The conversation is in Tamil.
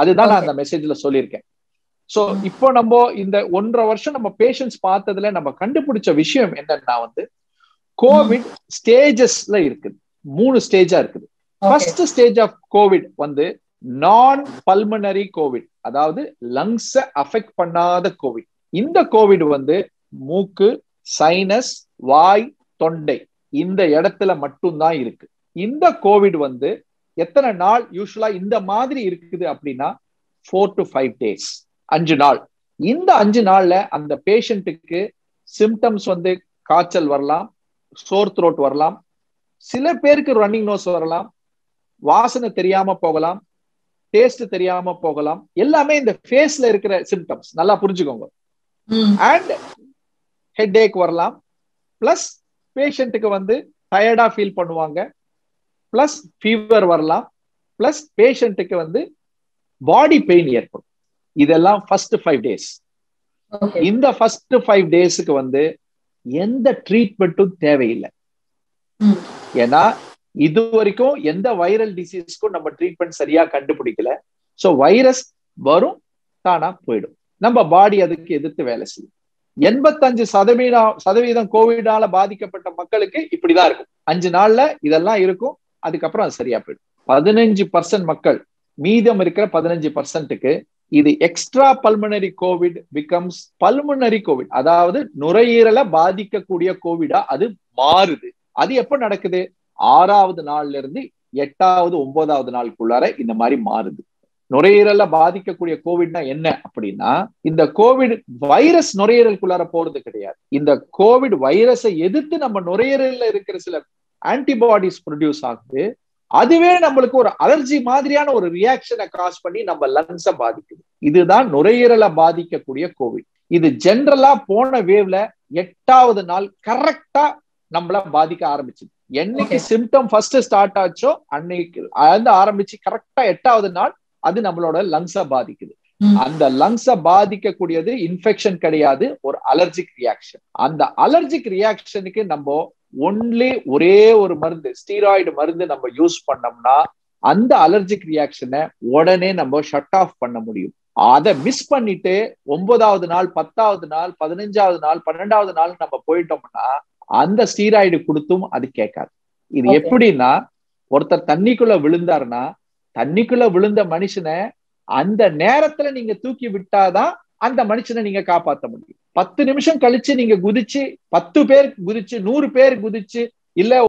அதுதான் நான் அந்த மெசேஜ்ல சொல்லியிருக்கேன் சோ இப்போ நம்ம இந்த ஒன்றரை வருஷம் நம்ம பேஷன்ஸ் பார்த்ததுல நம்ம கண்டுபிடிச்ச விஷயம் என்னன்னா வந்து கோவிட் ஸ்டேஜஸ்ல இருக்குது மூணு ஸ்டேஜா இருக்குது ஃபர்ஸ்ட் ஸ்டேஜ் ஆஃப் கோவிட் வந்து நான் பல்மனரி கோவிட் அதாவது லங்ஸ அஃபெக்ட் பண்ணாத கோவிட் இந்த கோவிட் வந்து மூக்கு சைனஸ் வாய் தொண்டை இந்த இடத்துல மட்டும்தான் இருக்கு இந்த கோவிட் வந்து எத்தனை நாள் யூஸ்வலா இந்த மாதிரி இருக்குது அப்படின்னா ஃபோர் டு ஃபைவ் டேஸ் அஞ்சு நாள் இந்த அஞ்சு நாள்ல அந்த பேஷண்ட்டுக்கு சிம்டம்ஸ் வந்து காய்ச்சல் வரலாம் சோர் த்ரோட் வரலாம் சில பேருக்கு ரன்னிங் நோஸ் வரலாம் வாசனை தெரியாம போகலாம் டேஸ்ட் தெரியாம போகலாம் எல்லாமே இந்த ஃபேஸ்ல இருக்கிற சிம்டம்ஸ் நல்லா புரிஞ்சுக்கோங்க அண்ட் ஹெட் ஏக் வரலாம் பிளஸ் பேஷண்ட்டுக்கு வந்து டயர்டா ஃபீல் பண்ணுவாங்க பிளஸ் ஃபீவர் வரலாம் பிளஸ் பேஷண்ட்டுக்கு வந்து பாடி பெயின் ஏற்படும் இதெல்லாம் ஃபர்ஸ்ட் ஃபைவ் டேஸ் இந்த ஃபர்ஸ்ட் ஃபைவ் டேஸுக்கு வந்து எந்த ட்ரீட்மெண்ட்டும் தேவையில்லை ஏன்னா இது வரைக்கும் எந்த வைரல் டிசீஸ்க்கும் நம்ம ட்ரீட்மெண்ட் சரியா கண்டுபிடிக்கல ஸோ வைரஸ் வரும் தானா போயிடும் நம்ம பாடி அதுக்கு எதிர்த்து வேலை செய்யும் எண்பத்தஞ்சு சதவீதம் சதவீதம் கோவிடால பாதிக்கப்பட்ட மக்களுக்கு இப்படிதான் இருக்கும் அஞ்சு நாள்ல இதெல்லாம் இருக்கும் அதுக்கப்புறம் அது சரியா போயிடும் பதினஞ்சு பர்சன்ட் மக்கள் மீதம் இருக்கிற பதினஞ்சு பர்சன்ட்டுக்கு இது extra pulmonary COVID becomes pulmonary COVID அதாவது நுரையீரலை பாதிக்கக்கூடிய கோவிடா அது மாறுது அது எப்ப நடக்குது ஆறாவது நாள்ல இருந்து எட்டாவது ஒன்பதாவது நாளுக்குள்ளார இந்த மாதிரி மாறுது நுரையீரல்ல பாதிக்கக்கூடிய கோவிட்னா என்ன அப்படின்னா இந்த கோவிட் வைரஸ் நுரையீரலுக்குள்ளார போறது கிடையாது இந்த கோவிட் வைரஸை எதிர்த்து நம்ம நுரையீரல்ல இருக்கிற சில ஆன்டிபாடிஸ் ப்ரொடியூஸ் ஆகுது அதுவே நம்மளுக்கு ஒரு அலர்ஜி மாதிரியான ஒரு ரியாக்ஷனை காஸ் பண்ணி நம்ம லங்ஸை பாதிக்குது இதுதான் நுரையீரலை பாதிக்கக்கூடிய கோவிட் இது ஜென்ரலா போன வேவ்ல எட்டாவது நாள் கரெக்டா நம்மள பாதிக்க ஆரம்பிச்சுது என்னைக்கு சிம்டம் ஃபர்ஸ்ட் ஸ்டார்ட் ஆச்சோ அன்னைக்கு வந்து ஆரம்பிச்சு கரெக்டா எட்டாவது நாள் அது நம்மளோட லங்ஸ பாதிக்குது அந்த லங்ஸ பாதிக்கக்கூடியது இன்ஃபெக்ஷன் கிடையாது ஒரு அலர்ஜிக் ரியாக்ஷன் அந்த அலர்ஜிக் ரியாக்ஷனுக்கு நம்ம ஒன்லி ஒரே ஒரு மருந்து ஸ்டீராய்டு மருந்து நம்ம யூஸ் பண்ணோம்னா அந்த அலர்ஜிக் ரியாக்ஷனை உடனே நம்ம ஷட் ஆஃப் பண்ண முடியும் அதை மிஸ் பண்ணிட்டு ஒன்பதாவது நாள் பத்தாவது நாள் பதினஞ்சாவது நாள் பன்னெண்டாவது நாள் நம்ம போயிட்டோம்னா அந்த ஸ்டீராய்டு கொடுத்தும் அது கேட்காது இது எப்படின்னா ஒருத்தர் தண்ணிக்குள்ள விழுந்தாருன்னா தண்ணிக்குள்ள விழுந்த மனுஷனை அந்த நேரத்துல நீங்க தூக்கி விட்டாதான் அந்த மனுஷனை நீங்க காப்பாற்ற முடியும் பத்து நிமிஷம் கழிச்சு நீங்க குதிச்சு பத்து பேர் குதிச்சு நூறு பேர் குதிச்சு இல்ல